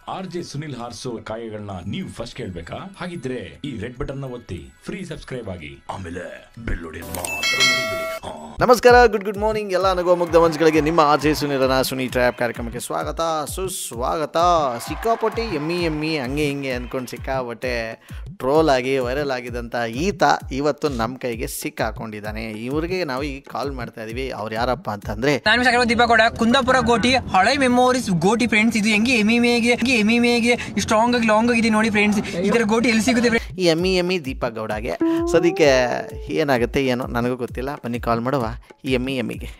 R J Sunil ಹಾರ್ಸೋ ಕಾಯಗಳನ್ನ ನೀವು ಫಸ್ಟ್ ಕೇಳ್ಬೇಕಾ ಹಾಗಿದ್ರೆ ಈ ರೆಡ್ ಬಟನ್ ನ ಒತ್ತಿ ಫ್ರೀ ಸಬ್ಸ್ಕ್ರೈಬ್ ಆಗಿ ಆಮೇಲೆ ಬೆಲ್ ಹೊಡೆಯೋದ್ ಮಾತ್ರ ಮರಿಬೇಡಿ. ಹಾ. ನಮಸ್ಕಾರ ಗುಡ್ ಗುಡ್ ಮಾರ್ನಿಂಗ್ ಎಲ್ಲ ಅನುಭವ ಮುಗ್ಧ ಮನ್ಸುಗಳಿಗೆ ನಿಮ್ಮ ಆಜೆ ಸುನಿರನ ಸುನಿ ಟ್ರ್ಯಾಪ್ ಕಾರ್ಯಕ್ರಮಕ್ಕೆ ಸ್ವಾಗತ ಸುಸ್ವಾಗತ ಸಿಕ್ಕಾಪಟ್ಟೆ ಎಮ್ಮಿ ಎಮ್ಮಿ ಹಂಗೆ ಹಿಂಗೆ ಅಂದ್ಕೊಂಡು ಸಿಕ್ಕಾಪಟ್ಟೆ ಟ್ರೋಲ್ ಆಗಿ ವೈರಲ್ ಆಗಿದ್ದಂಥ ಈತ ಇವತ್ತು ನಮ್ಮ ಕೈಗೆ ಸಿಕ್ಕಾಕೊಂಡಿದ್ದಾನೆ ಇವ್ರಿಗೆ ನಾವು ಈಗ ಕಾಲ್ ಮಾಡ್ತಾ ಇದೀವಿ ಅವ್ರು ಯಾರಪ್ಪ ಅಂತಂದರೆ ನಾನು ಸಾಗರ ದೀಪಗೌಡ ಕುಂದಾಪುರ ಗೋಟಿ ಹಳೆ ಮೆಮೋರೀಸ್ ಗೋಟಿ ಫ್ರೆಂಡ್ಸ್ ಇದು ಹೆಂಗೆ ಎಮಿ ಮೇಗೆ ಹೆಂಗೆ ಎಮಿ ಮೇಗೆ ಸ್ಟ್ರಾಂಗ್ ಆಗಿ ಲಾಂಗ್ ಆಗಿದೆ ನೋಡಿ ಫ್ರೆಂಡ್ಸ್ ಇದರ ಗೋಟಿ ಎಲ್ಲಿ ಸಿಗುತ್ತೆ friends? ಈ ಎಮ್ಮಿ ಎಮ್ಮಿ ದೀಪಾ ಗೌಡಗೆ ಸದ್ಯಕ್ಕೆ ಏನಾಗುತ್ತೆ ಏನೋ ನನಗೂ ಗೊತ್ತಿಲ್ಲ ಬನ್ನಿ ಕಾಲ್ ಮಾಡುವ ಈ ಎಮ್ಮಿ ಎಮ್ಮಿಗೆ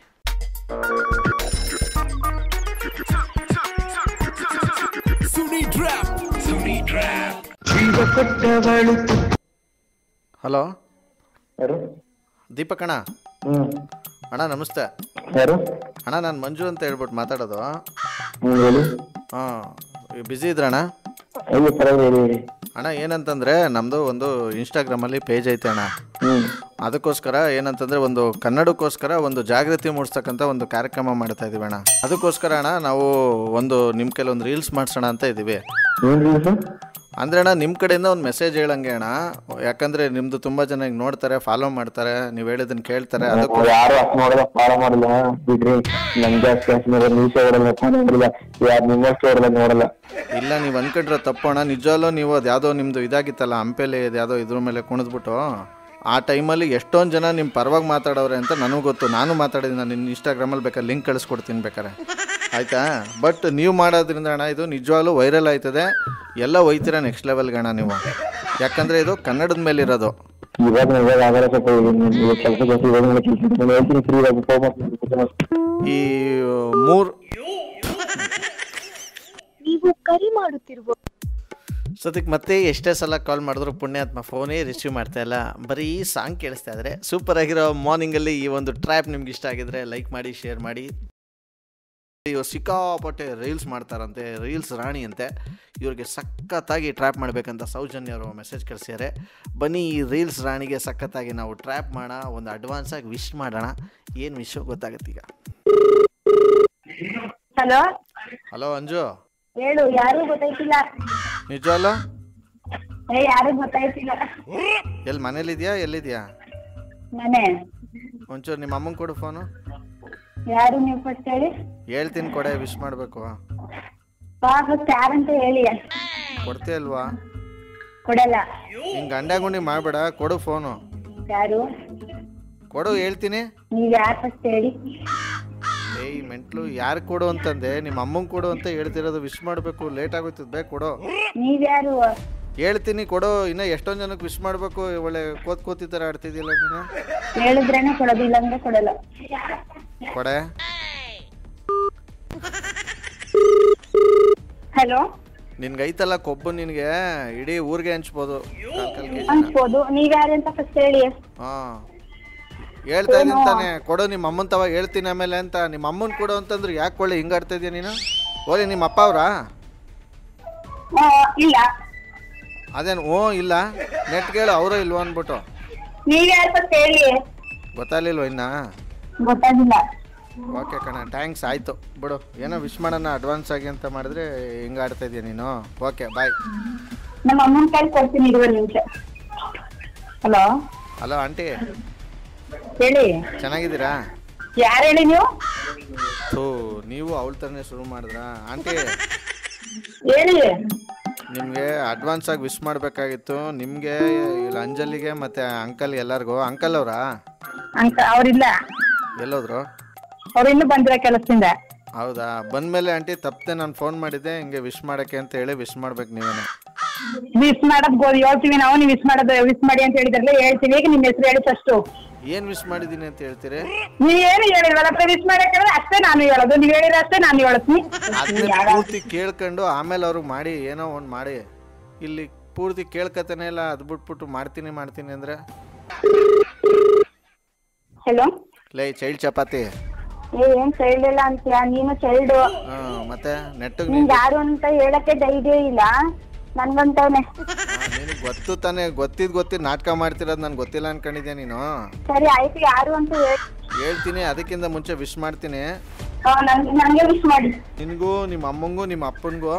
ಹಲೋ ಯಾರು ದೀಪಕ್ ಅಣ್ಣ ಹ್ಮ್ ಅಣ್ಣ ನಮಸ್ತೆ ಯಾರು ಅಣ್ಣ ನಾನು ಮಂಜು ಅಂತ ಹೇಳ್ಬಿಟ್ಟು ಮಾತಾಡೋದು ಹ್ಮ್ ಹೇಳಿ ಹಾಂ ಬ್ಯುಸಿ ಇದ್ರಣ್ಣ ಹೇಳಿ ಪರವಾಗಿಲ್ಲ ಹೇಳಿ ಹೇಳಿ ಅಣ್ಣ ಏನಂತಂದರೆ ನಮ್ಮದು ಒಂದು ಇನ್ಸ್ಟಾಗ್ರಾಮಲ್ಲಿ ಪೇಜ್ ಐತೆ ಅಣ್ಣ ಹ್ಮ್ ಅದಕ್ಕೋಸ್ಕರ ಏನಂತಂದರೆ ಒಂದು ಕನ್ನಡಕ್ಕೋಸ್ಕರ ಒಂದು ಜಾಗೃತಿ ಮೂಡಿಸ್ತಕ್ಕಂಥ ಒಂದು ಕಾರ್ಯಕ್ರಮ ಮಾಡ್ತಾ ಇದೀವಿ ಅಣ್ಣ ಅದಕ್ಕೋಸ್ಕರ ಅಣ್ಣ ನಾವು ಒಂದು ನಿಮ್ಮ ಕೆಲವೊಂದು ರೀಲ್ಸ್ ಮಾಡಿಸೋಣ ಅಂತ ಇದ್ದೀವಿ ಏನ್ ರೀಲ್ಸ್ ಅಂದ್ರೆ ಅಣ್ಣ ನಿಮ್ಮ ಕಡೆಯಿಂದ ಒಂದು ಮೆಸೇಜ್ ಹೇಳಂಗೆ ಅಣ್ಣ ಯಾಕಂದರೆ ನಿಮ್ಮದು ತುಂಬ ಜನ ಈಗ ನೋಡ್ತಾರೆ ಫಾಲೋ ಮಾಡ್ತಾರೆ ನೀವು ಹೇಳಿದ್ದನ್ನು ಕೇಳ್ತಾರೆ ಅದಕ್ಕೂ ಯಾರು ಅಷ್ಟು ನೋಡಲ್ಲ ಫಾಲೋ ಮಾಡಿಲ್ಲ ಬಿಡ್ರಿ ನಮ್ಗೆ ಅಷ್ಟು ಕೆಲಸ ನೋಡಲ್ಲ ನ್ಯೂಸ್ ನೋಡಲ್ಲ ಫಾಲೋ ಮಾಡಿಲ್ಲ ಯಾರು ನಿಮ್ಮಷ್ಟು ನೋಡಲ್ಲ ನೋಡಲ್ಲ ಇಲ್ಲ ನೀವು ಅನ್ಕೊಂಡ್ರೆ ತಪ್ಪು ಅಣ್ಣ ನಿಜವಲ್ಲೂ ನೀವು ಅದು ಯಾವುದೋ ನಿಮ್ಮದು ಇದಾಗಿತ್ತಲ್ಲ ಹಂಪೆಲಿ ಇದು ಯಾವುದೋ ಇದ್ರ ಮೇಲೆ ಕುಣಿದ್ಬಿಟ್ಟು ಆ ಟೈಮಲ್ಲಿ ಎಷ್ಟೊಂದು ಜನ ನಿಮ್ಮ ಪರವಾಗಿ ಮಾತಾಡೋರೆ ಅಂತ ನನಗೂ ಗೊತ್ತು ನಾನು ಮಾತಾಡಿದ್ದೀನಿ ನಾನು ನಿನ್ನ ಇನ್ಸ್ಟಾಗ್ರಾಮಲ್ಲಿ ಬೇಕಾದ್ರೆ ಲಿಂಕ್ ಕಳಿಸ್ಕೊಡ್ತೀನಿ ಬೇಕಾರೆ ಆಯಿತಾ ಬಟ್ ನೀವು ಮಾಡೋದ್ರಿಂದ ಅಣ್ಣ ಇದು ನಿಜವಾಗ್ಲೂ ವೈರಲ್ ಆಯ್ತದೆ ಎಲ್ಲ ಒಯ್ತೀರ ನೆಕ್ಸ್ಟ್ ಲೆವೆಲ್ಗೆ ಅಣ್ಣ ನೀವು ಯಾಕಂದರೆ ಇದು ಕನ್ನಡದ ಮೇಲೆ ಇರೋದು ಇವಾಗ ಇವಾಗ ಆಗಲ್ಲ ಸ್ವಲ್ಪ ಕೆಲಸ ಕೆಲಸ ಇವಾಗ ಕೆಲಸ ನಾನು ಹೇಳ್ತೀನಿ ಫ್ರೀ ಆಗಿ ಫೋನ್ ಮಾಡ್ತೀನಿ ಈ ಮೂರು ನೀವು ಕರೆ ಮಾಡುತ್ತಿರುವ ಸದ್ಯಕ್ಕೆ ಮತ್ತೆ ಎಷ್ಟೇ ಸಲ ಕಾಲ್ ಮಾಡಿದ್ರು ಪುಣ್ಯಾತ್ಮ ಫೋನೇ ರಿಸೀವ್ ಮಾಡ್ತಾ ಇಲ್ಲ ಬರೀ ಸಾಂಗ್ ಕೇಳಿಸ್ತಾ ಇದ್ದಾರೆ ಸೂಪರ್ ಆಗಿರೋ ಮಾರ್ನಿಂಗಲ್ಲಿ ಈ ಒಂದು ಟ್ರ್ಯಾಪ್ ನಿಮ್ಗೆ ಇಷ್ಟ ಆಗಿದ್ರೆ ಲೈಕ್ ಮಾಡಿ ಶೇರ್ ಮಾಡಿ ಇವ್ರು ಸಿಕ್ಕಾಪಟ್ಟೆ ರೀಲ್ಸ್ ಮಾಡ್ತಾರಂತೆ ರೀಲ್ಸ್ ರಾಣಿ ಅಂತೆ ಇವ್ರಿಗೆ ಸಖತ್ತಾಗಿ ಟ್ರ್ಯಾಪ್ ಮಾಡಬೇಕಂತ ಸೌಜನ್ಯ ಅವರು ಮೆಸೇಜ್ ಕಳಿಸಿದ್ದಾರೆ ಬನ್ನಿ ಈ ರೀಲ್ಸ್ ರಾಣಿಗೆ ಸಖತ್ತಾಗಿ ನಾವು ಟ್ರ್ಯಾಪ್ ಮಾಡೋಣ ಒಂದು ಅಡ್ವಾನ್ಸ್ ಆಗಿ ವಿಶ್ ಮಾಡೋಣ ಏನು ವಿಶ್ ಗೊತ್ತಾಗುತ್ತೆ ಈಗ ಹಲೋ ಹಲೋ ಅಂಜು ಹೇಳು ಯಾರು ಗೊತ್ತಾಯ್ತಿಲ್ಲ ನಿಜವಲ್ಲ ಏ ಯಾರು ಗೊತ್ತಾಯ್ತಿಲ್ಲ ಎಲ್ಲಿ ಮನೇಲಿದ್ಯಾ ಎಲ್ಲಿದ್ಯಾ ಮನೆ ಒಂಚೂರು ನಿಮ್ಮ ಅಮ್ಮಂಗೆ ಕೊಡು ಫೋನು ಯಾರು ನೀವು ಫಸ್ಟ್ ಹೇಳಿ ಹೇಳ್ತೀನಿ ಕೊಡೆ ವಿಶ್ ಮಾಡಬೇಕು ಬಾ ಫಸ್ಟ್ ಯಾರಂತ ಹೇಳಿ ಕೊಡ್ತೀಯ ಅಲ್ವಾ ಕೊಡಲ್ಲ ಹಿಂಗೆ ಗಂಡಾಗುಂಡಿ ಮಾಡಬೇಡ ಕೊಡು ಫೋನು ಯಾರು ಕೊಡು ಹೇಳ್ತೀನಿ ನೀವ್ ಯಾರು ಫಸ್ಟ್ ಹೇಳಿ ಏಯ್ ಮೆಂಟ್ಲು ಯಾರು ಕೊಡು ಅಂತಂದೆ ನಿಮ್ಮ ಅಮ್ಮಂಗೆ ಕೊಡು ಅಂತ ಹೇಳ್ತಿರೋದು ವಿಶ್ ಮಾಡಬೇಕು ಲೇಟ್ ಆಗೋಯ್ತದ ಬೇಕು ಕೊಡು ನೀವ್ ಯಾರು ಹೇಳ್ತೀನಿ ಕೊಡು ಇನ್ನೂ ಎಷ್ಟೊಂದು ಜನಕ್ಕೆ ವಿಶ್ ಮಾಡಬೇಕು ಒಳ್ಳೆ ಕೋತ್ ಕೋತಿ ಥರ ಆಡ್ತಿದ್ದಿಲ್ಲ ನೀನು ಹೇಳಿದ್ರೇನೆ ಕೊಡೋದು ಇಲ್ಲಾಂದ್ರೆ ಕೊಡಲ್ಲ ಕೊಡೆ ಹಲೋ ನಿನ್ಗೆ ಐತಲ್ಲ ಕೊಬ್ಬು ನಿನಗೆ ಇಡೀ ಊರಿಗೆ ಹಂಚ್ಬೋದು ಕಾಲ್ ಕಾಲ್ ಕೆ ಜಿನ ಅನ್ಸ್ಬೋದು ನೀವ್ ಯಾರು ಅಂತ ಫಸ್ಟ್ ಹೇಳಿ ಹಾಂ ಹೇಳ್ತಾ ಇದ್ದೀನಿ ತಾನೆ ಕೊಡು ನಿಮ್ಮ ಅಮ್ಮನ ತವ ಹೇಳ್ತೀನಿ ಆಮೇಲೆ ಅಂತ ನಿಮ್ಮ ಅಮ್ಮನ ಕೊಡು ಅಂತಂದ್ರೆ ಯಾಕೆ ಕೊಳ್ಳಿ ಹಿಂಗೆ ಆಡ್ತಾ ಇದೀಯ ನೀನು ಓಲಿ ನಿಮ್ಮ ಅಪ್ಪ ಅವರಾ ಆ, ಇಲ್ಲ ಅದೇನು ಓ ಇಲ್ಲ ನೆಟ್ ಕೇಳು ಅವರೇ ಇಲ್ವಾ ಅಂದ್ಬಿಟ್ಟು ನೀವ್ ಯಾರು ಫಸ್ಟ್ ಹೇಳಿ ಗೊತ್ತಾಗ್ಲಿಲ್ವ ಇನ್ನ ಗೊತ್ತಾಗಿಲ್ಲ ಓಕೆ ಕಣ ಥ್ಯಾಂಕ್ಸ್ ಆಯಿತು ಬಿಡು ಏನೋ ವಿಶ್ ಮಾಡೋಣ ಅಡ್ವಾನ್ಸ್ ಆಗಿ ಅಂತ ಮಾಡಿದ್ರೆ ಹಿಂಗೆ ಆಡ್ತಾ ಇದೀಯ ನೀನು ಓಕೆ ಬಾಯ್ ನಮ್ಮ ಅಮ್ಮನ ಕೈಲಿ ಕೊಡ್ತೀನಿ ಇರುವ ನಿಮಿಷ ಹಲೋ ಹಲೋ ಆಂಟಿ ಹೇಳಿ ಚೆನ್ನಾಗಿದ್ದೀರಾ ಯಾರು ಹೇಳಿ ನೀವು ಥೂ ನೀವು ಅವಳ ಥರನೇ ಶುರು ಮಾಡಿದ್ರಾ ಆಂಟಿ ಹೇಳಿ ನಿಮಗೆ ಅಡ್ವಾನ್ಸ್ ಆಗಿ ವಿಶ್ ಮಾಡಬೇಕಾಗಿತ್ತು ನಿಮಗೆ ಇಲ್ಲ ಅಂಜಲಿಗೆ ಮತ್ತು ಅಂಕಲ್ ಎಲ್ಲರಿಗೂ ಅಂಕಲ್ ಅವರಾ ಅಂತ ಅವ್ರಿಲ್ಲ ಎಲ್ಲೋದ್ರು ಅವ್ರು ಇನ್ನೂ ಬಂದಿರೋ ಕೆಲಸದಿಂದ ಹೌದಾ ಬಂದಮೇಲೆ ಆಂಟಿ ತಪ್ಪದೆ ನಾನು ಫೋನ್ ಮಾಡಿದ್ದೆ ಹಿಂಗೆ ವಿಶ್ ಮಾಡೋಕ್ಕೆ ಅಂತ ಹೇಳಿ ವಿಶ್ ಮಾಡ್ಬೇಕು ನೀವೇನೆ ವಿಶ್ ಮಾಡೋದ್ ಗೋ ಹೇಳ್ತೀವಿ ನಾವು ನೀವು ವಿಶ್ ಮಾಡೋದು ವಿಶ್ ಮಾಡಿ ಅಂತ ಹೇಳಿದ್ರಲ್ಲ ಹೇಳ್ತೀವಿ ಈಗ ನಿಮ್ಮ ಹೆಸರು ಹೇಳಿ ಫಸ್ಟು ಏನು ವಿಶ್ ಮಾಡಿದ್ದೀನಿ ಅಂತ ಹೇಳ್ತೀರಿ ನೀವ್ ಏನು ಹೇಳಿಲ್ವಲ್ಲ ವಿಶ್ ಮಾಡಕ್ಕೆ ಹೇಳಿದ್ರೆ ಅಷ್ಟೇ ನಾನು ಹೇಳೋದು ನೀವ್ ಹೇಳಿದ್ರೆ ಅಷ್ಟೇ ನಾನು ಹೇಳ್ತೀನಿ ಅದನ್ನೇ ಪೂರ್ತಿ ಕೇಳ್ಕೊಂಡು ಆಮೇಲೆ ಅವ್ರಿಗೆ ಮಾಡಿ ಏನೋ ಒಂದು ಮಾಡಿ ಇಲ್ಲಿ ಪೂರ್ತಿ ಕೇಳ್ಕತಾನೆ ಇಲ್ಲ ಅದು ಬಿಟ್ಬಿಟ್ಟು ಮಾಡ್ತೀನಿ ಮಾಡ್ತೀನಿ ಅಂದರೆ ಹಲೋ ಲೈ ಚೈಲ್ಡ್ ಚಪಾತಿ ಏ ಏನ್ ಚೈಲ್ಡ್ ಇಲ್ಲ ಅಂತೀಯ ನೀನು ಚೈಲ್ಡ್ ಹಾಂ ಮತ್ತೆ ನೆಟ್ಟಿಗೆ ನಿಂಗ್ ಯಾರು ಅಂತ ಹೇಳಕ್ಕೆ ಧೈರ್ಯ ಇಲ್ಲ ನನ್ಗಂತವ್ನೆ ನಿನಗೆ ಗೊತ್ತು ತಾನೇ ಗೊತ್ತಿದ್ದು ಗೊತ್ತಿದ್ದು ನಾಟಕ ಮಾಡ್ತಿರೋದು ನನಗೆ ಗೊತ್ತಿಲ್ಲ ಅನ್ಕೊಂಡಿದ್ಯಾ ನೀನು ಸರಿ ಆಯ್ತು ಯಾರು ಅಂತ ಹೇಳಿ ಹೇಳ್ತೀನಿ ಅದಕ್ಕಿಂತ ಮುಂಚೆ ವಿಶ್ ಮಾಡ್ತೀನಿ ನನ್ಗೆ ನಂಗೆ ವಿಶ್ ಮಾಡಿ ನಿನಗೂ ನಿಮ್ಮ ಅಮ್ಮಂಗೂ ನಿಮ್ಮ ಅಪ್ಪನಿಗೂ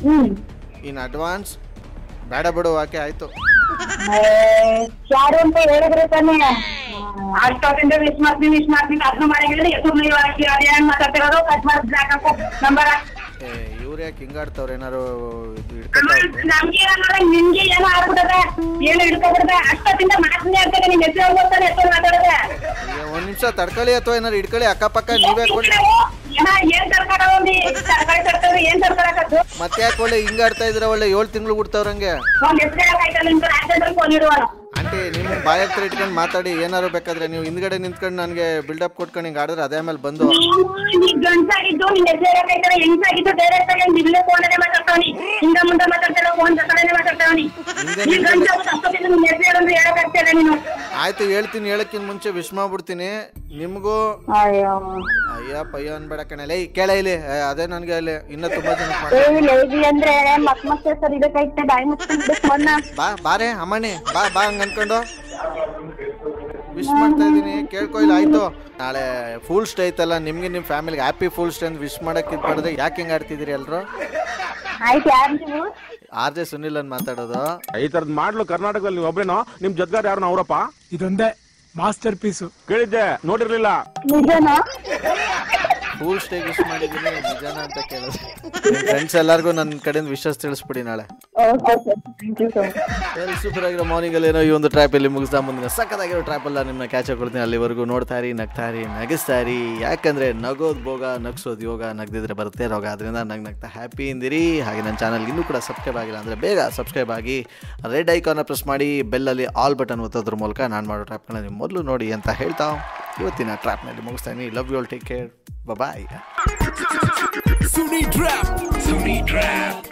ಹ್ಮ್ ಇನ್ ಅಡ್ವಾನ್ಸ್ ಬೇಡ ಬಿಡು ಆಕೆ ಆಯ್ತು ಏ, ಯಾರು ಅಂತ ಹೇಳಿದ್ರೆ ತಾನೇ ಅಷ್ಟೊತ್ತಿಂದ ವಿಶ್ ಮಾಡ್ತೀನಿ ವಿಶ್ ಮಾಡ್ತೀನಿ ಅದನ್ನ ಮಾಡಿ ಹೇಳಿದ್ರೆ ಎಷ್ಟು ನೀವು ಅದೇನ್ ಮಾತಾಡ್ತಿರೋದು ಕಟ್ ಮಾಡಿ ಬ್ಲಾಕ್ ಹಾಕೋ ನಂಬರ ಏ ಇವ್ರು ಯಾಕೆ ಹಿಂಗಾಡ್ತವ್ರು ಏನಾರು ಇದು ಹಿಡ್ಕೊತಾವ್ರೆ ನಮ್ಗೆ ಏನೋ ನಿಮ್ಗೆ ಏನೋ ಆಗ್ಬಿಟ್ಟದೆ ಏನು ಹಿಡ್ಕೊಬಿಡ್ದೆ ಅಷ್ಟೊತ್ತಿಂದ ಮಾತನ್ನೇ ಆಗ್ತದೆ ನಿಮ್ ಹೆಸರು ಹೋಗ್ತಾನೆ ಎಷ್ಟೊಂದು ಮಾತಾಡದೆ ಒಂದ್ ನಿಮಿಷ ತಡ್ಕೊಳ್ಳಿ ಅಥವಾ ಏನಾರು ಹಿಡ್ಕೊಳ್ಳಿ ಅಕ್ಕಪಕ್ಕ ನೀವೇ ಕೊಡಿ ಏನ ಏನ್ ತರ್ಕಾರ ಒಂದಿ ತರಕಾರಿ ತರ್ತವ್ರಿ ಏನ್ ತರ್ಕಾರಕ್ಕದ್ದು ಮತ್ತೆ ಯಾಕೆ ಒಳ್ಳೆ ಹಿಂಗಾಡ್ತಾ ಇದ್ರೆ ಒಳ್ಳೆ ಏಳು ತಿಂಗಳು ಬಿಡ್ತಾವ್ರಂಗೆ ಒಂದ್ ಹೆಸರು ಹೇಳಕ್ಕಾಯ್ತಲ್ಲ ನಿಮ್ಗೆ ಆಕ್ಸಿಡೆಂಟ್ ಫೋನ್ ಇಡುವನು ಆಂಟಿ ನಿಮ್ಮ ಬಾಯ ಹತ್ರ ಇಟ್ಕೊಂಡು ಮಾತಾಡಿ ಏನಾರು ಬೇಕಾದ್ರೆ ನೀವು ಹಿಂದ್ಗಡೆ ನಿಂತ್ಕೊಂಡು ನನಗೆ ಬಿಲ್ಡಪ್ ಕೊಟ್ಕೊಂಡು ಹಿಂಗೆ ಆಡಿದ್ರೆ ಅದೇ ಮೇಲೆ ಬಂದು ನೀ ಗಂಡ್ಸಾಗಿದ್ದು ನಿನ್ ಹೆಸರು ಹೇಳಕ್ಕಾಯ್ತಲ್ಲ ಹೆಂಗ್ಸಾಗಿದ್ದು ಡೈರೆಕ್ಟ್ ಆಗಿ ನಿಮ್ಗೆ ಫೋನಲ್ಲೇ ಮಾತಾಡ್ತಾವನಿ ಹಿಂದ ಮುಂದೆ ಮಾತಾಡ್ತಾರ ಫೋನ್ ತಕಡನೆ ಮಾತಾಡ್ತಾವನಿ ನೀ ಗಂಡ್ಸಾಗ ಅಷ್ಟೊತ್ತಿಂದ ನಿನ್ ಹೆಸರು ಹೇಳಂದ್ರೆ ಹೇಳಕ್ಕಾಗ್ತಿಲ್ಲ ನೀನು ಆಯ್ತು ಹೇಳ್ತೀನಿ ಹೇಳಕ್ಕಿಂತ ಮುಂಚೆ ವಿಶ್ ಮಾಡ್ಬಿಡ್ತೀನಿ ನಿಮಗೂ ಅಯ್ಯೋ ಅಯ್ಯಪ್ಪ ಅಯ್ಯೋ ಅನ್ಬೇಡ ಕಣೆ ಲೈ ಕೇಳ ಇಲ್ಲಿ ಏ, ಅದೇ ನನಗೆ ಅಲ್ಲಿ ಇನ್ನೂ ತುಂಬಾ ಜನ ಏ ಲೇಜಿ ಅಂದ್ರೆ ಮಕ್ ಮತ್ತೆ ಸರ್ ಇದಕ್ಕೈತೆ ಬಾಯಿ ಮುಚ್ಕೊಂಡು ಫೋನ್ನ ಬಾ ಬಾರೆ ಅಮ್ಮಣ್ಣಿ ಬಾ ಬಾ ಹಂಗ ಅನ್ಕೊಂಡು ವಿಶ್ ಮಾಡ್ತಾ ಇದೀನಿ ಕೇಳ್ಕೊ ಇಲ್ಲ ಆಯ್ತು ನಾಳೆ ಫುಲ್ ಸ್ಟೇ ಐತಲ್ಲ ನಿಮ್ಗೆ ನಿಮ್ಮ ಫ್ಯಾಮಿಲಿಗೆ ಹ್ಯಾಪಿ ಫುಲ್ ಸ್ಟೇ ಅಂತ ವಿಶ್ ಮಾಡಕ್ ಇದು ಮಾಡಿದ್ರೆ ಯಾಕೆ ಹಿಂಗೆ ಆಡ್ತಿದ್ದೀರಿ ಎಲ್ರು ಆಯ್ತು ಯಾರು ನೀವು ಆರ್ ಜೆ ಸುನಿಲ್ ಅಂತ ಮಾತಾಡೋದು ಈ ತರದ್ ಮಾಡ್ಲು ಕರ್ನಾಟಕದಲ್ಲಿ ನೀವು ಒಬ್ರೇನೋ ನಿಮ್ ಜೊತೆಗಾರ ಯಾರು ಅವರಪ್ಪ ಇದೊಂದೇ ಮಾಸ್ಟರ್ ಪೀಸು ಕೇಳಿದ್ದೆ ನೋಡಿರ್ಲಿಲ್ಲ ನಿಜನಾ ಫುಲ್ ಸ್ಟೇ ವಿಶ್ ಮಾಡಿದ್ದೀನಿ ನಿಜಾನ ಅಂತ ಕೇಳಿದ್ರೆ ನಿಮ್ಮ ಫ್ರೆಂಡ್ಸ್ ಎಲ್ಲರಿಗೂ ನನ್ನ ಕಡೆಯಿಂದ ವಿಶಸ್ ತಿಳಿಸ್ಬಿಡಿ ನಾಳೆ okay sir thank you so much very super ಆಗಿರೋ ಮಾರ್ನಿಂಗ್ ಅಲ್ಲಿ ಏನೋ ಈ ಒಂದು ಟ್ರ್ಯಾಪ್ ಅಲ್ಲಿ ಮುಗಿಸ್ತಾ ಮುಂದಿನ ಸಕ್ಕತ್ತಾಗಿರೋ ಟ್ರ್ಯಾಪ್ ಅಲ್ಲ ನಿಮ್ಮನ್ನ ಕ್ಯಾಚ್ ಹಾಕೊಳ್ತೀನಿ ಅಲ್ಲಿವರೆಗೂ ನೋಡ್ತಾ ಇರಿ ನಗ್ತಾ ಇರಿ ನಗಿಸ್ತಾ ಇರಿ ಯಾಕಂದ್ರೆ ನಗೋದ್ ಭೋಗ ನಗ್ಸೋದು ಯೋಗ ನಗ್ದಿದ್ರೆ ಬರುತ್ತೆ ರೋಗ ಅದರಿಂದ ನಗ್ ನಗ್ತಾ ಹ್ಯಾಪಿ ಇಂದಿರಿ ಹಾಗೆ ನನ್ನ ಚಾನಲ್ಗೆ ಇನ್ನೂ ಕೂಡ ಸಬ್ಸ್ಕ್ರೈಬ್ ಆಗಿಲ್ಲ ಅಂದರೆ ಬೇಗ ಸಬ್ಸ್ಕ್ರೈಬ್ ಆಗಿ ರೆಡ್ ಐಕಾನ್ನ ಪ್ರೆಸ್ ಮಾಡಿ ಬೆಲ್ಲಲ್ಲಿ ಆಲ್ ಬಟನ್ ಒತ್ತೋದ್ರ ಮೂಲಕ ನಾನು ಮಾಡೋ ಟ್ರ್ಯಾಪ್ಗಳನ್ನ ನೀವು ಮೊದಲು ನೋಡಿ ಅಂತ ಹೇಳ್ತಾ ಇವತ್ತಿನ ಟ್ರ್ಯಾಪ್ನಲ್ಲಿ ಮುಗಿಸ್ತಾ ಇದೀನಿ love you all take care bye Sunni Trap. Sunni Trap.